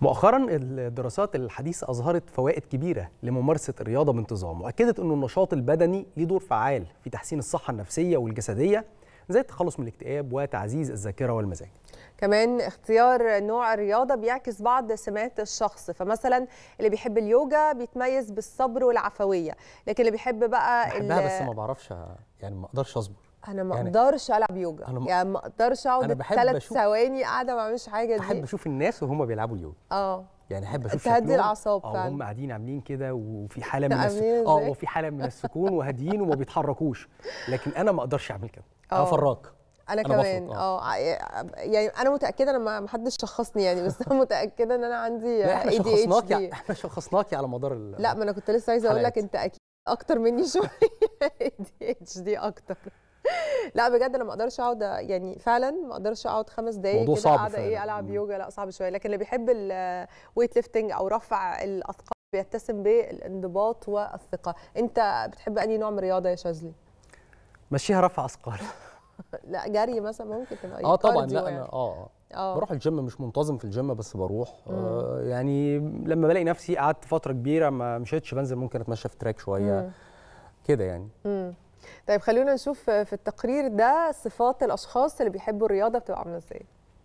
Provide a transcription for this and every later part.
مؤخرا الدراسات الحديثة أظهرت فوائد كبيرة لممارسة الرياضة بانتظام وأكدت أن النشاط البدني له دور فعال في تحسين الصحة النفسية والجسدية زي التخلص من الاكتئاب وتعزيز الذاكرة والمزاج كمان اختيار نوع الرياضة بيعكس بعض سمات الشخص فمثلا اللي بيحب اليوجا بيتميز بالصبر والعفوية لكن اللي بيحب بقى بحبها بس ما بعرفش يعني ما اقدرش اصبر انا ما اقدرش يعني العب يوجا أنا يعني ما اقدرش اقعد ثلاث ثواني قاعده ما اعملش حاجه دي احب اشوف الناس وهم بيلعبوا اليوجا اه يعني احب اشوف تهدي الاعصاب فعلا هم قاعدين عاملين كده وفي حاله من السكون اه وفي حاله من السكون وهاديين وما بيتحركوش لكن انا ما اقدرش اعمل كده انا فراك انا, أنا كمان اه يعني انا متاكده انا ما حدش شخصني يعني بس انا متاكده ان انا عندي اي دي اتش دي احنا شخصناكي على مدار لا ما انا كنت لسه عايزه اقول لك انت اكيد اكتر مني شويه اي دي اتش دي اكتر لا بجد انا ما اقدرش اقعد يعني فعلا ما اقدرش اقعد خمس دقايق كده قاعده ايه العب يوجا لا صعب شويه لكن اللي بيحب الويت ليفتنج او رفع الاثقال بيتسم بالانضباط والثقه انت بتحب انهي نوع من الرياضه يا شاذلي مشيها رفع اثقال لا جري مثلا ممكن تبقى اه طبعا لا يعني. انا اه اه بروح الجيم مش منتظم في الجيم بس بروح آه يعني لما بلاقي نفسي قعدت فتره كبيره ما مشيتش بنزل ممكن اتمشى في تراك شويه كده يعني مم. طيب خلونا نشوف في التقرير ده صفات الاشخاص اللي بيحبوا الرياضه بتبقى عامله ازاي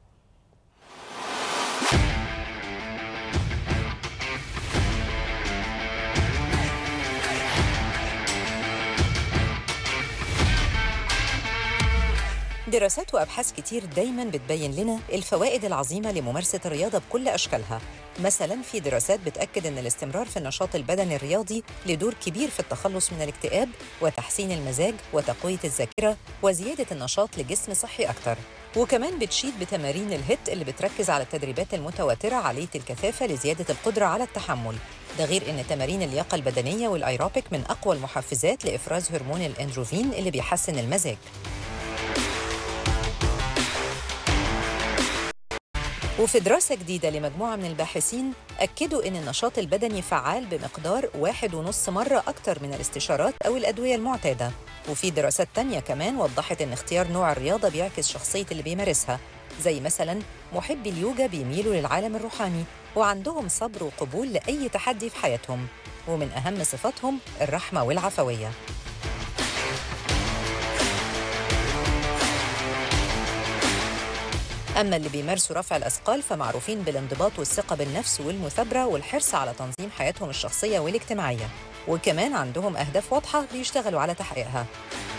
دراسات وابحاث كتير دايما بتبين لنا الفوائد العظيمه لممارسه الرياضه بكل اشكالها مثلا في دراسات بتاكد ان الاستمرار في النشاط البدني الرياضي له دور كبير في التخلص من الاكتئاب وتحسين المزاج وتقويه الذاكره وزياده النشاط لجسم صحي اكتر وكمان بتشيد بتمارين الهيت اللي بتركز على التدريبات المتواتره عاليه الكثافه لزياده القدره على التحمل ده غير ان تمارين اللياقه البدنيه والايروبيك من اقوى المحفزات لافراز هرمون الاندروفين اللي بيحسن المزاج وفي دراسة جديدة لمجموعة من الباحثين أكدوا أن النشاط البدني فعال بمقدار واحد ونص مرة أكتر من الاستشارات أو الأدوية المعتادة وفي دراسات تانية كمان وضحت أن اختيار نوع الرياضة بيعكس شخصية اللي بيمارسها زي مثلا محبي اليوجا بيميلوا للعالم الروحاني وعندهم صبر وقبول لأي تحدي في حياتهم ومن أهم صفاتهم الرحمة والعفوية أما اللي بيمارسوا رفع الأثقال فمعروفين بالانضباط والثقة بالنفس والمثابرة والحرص على تنظيم حياتهم الشخصية والاجتماعية وكمان عندهم أهداف واضحة بيشتغلوا على تحقيقها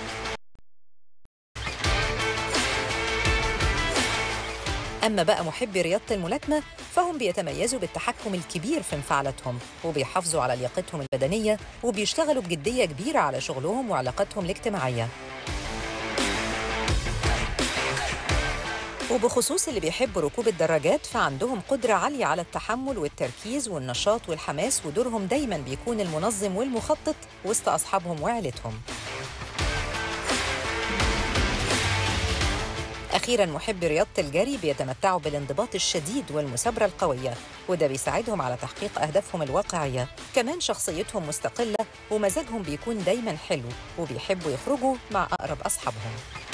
أما بقى محبي رياضة الملاكمة فهم بيتميزوا بالتحكم الكبير في انفعالاتهم وبيحافظوا على لياقتهم البدنية وبيشتغلوا بجدية كبيرة على شغلهم وعلاقاتهم الاجتماعية وبخصوص اللي بيحبوا ركوب الدراجات فعندهم قدرة عالية على التحمل والتركيز والنشاط والحماس ودورهم دايما بيكون المنظم والمخطط وسط أصحابهم وعيلتهم أخيرا محبي رياضة الجري بيتمتعوا بالانضباط الشديد والمثابرة القوية وده بيساعدهم على تحقيق أهدافهم الواقعية كمان شخصيتهم مستقلة ومزاجهم بيكون دايما حلو وبيحبوا يخرجوا مع أقرب أصحابهم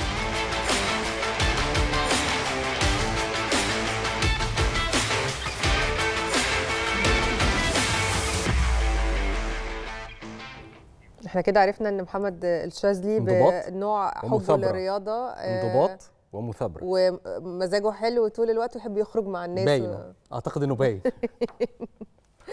احنا كده عرفنا ان محمد الشاذلي بنوع حبه للرياضه انضباط ومثابره ومزاجه حلو طول الوقت ويحب يخرج مع الناس باين و... اعتقد انه باين